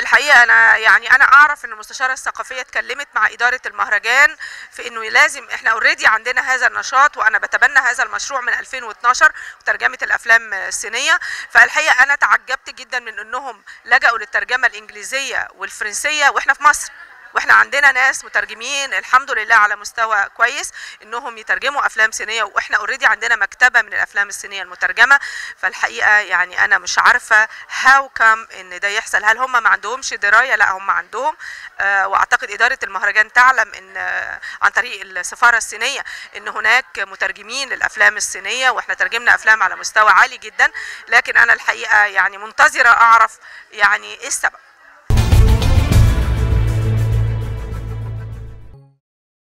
الحقيقه انا يعني انا اعرف ان المستشاره الثقافيه اتكلمت مع اداره المهرجان في انه لازم احنا اوريدي عندنا هذا النشاط وانا بتبنى هذا المشروع من 2012 وترجمه الافلام الصينيه فالحقيقه انا تعجبت جدا من انهم لجأوا للترجمه الانجليزيه والفرنسيه واحنا في مصر واحنا عندنا ناس مترجمين الحمد لله على مستوى كويس انهم يترجموا افلام صينيه واحنا اوريدي عندنا مكتبه من الافلام الصينيه المترجمه فالحقيقه يعني انا مش عارفه هاو كم ان ده يحصل هل هم ما عندهمش درايه لا هم عندهم آه واعتقد اداره المهرجان تعلم ان آه عن طريق السفاره الصينيه ان هناك مترجمين للافلام الصينيه واحنا ترجمنا افلام على مستوى عالي جدا لكن انا الحقيقه يعني منتظره اعرف يعني ايه السبب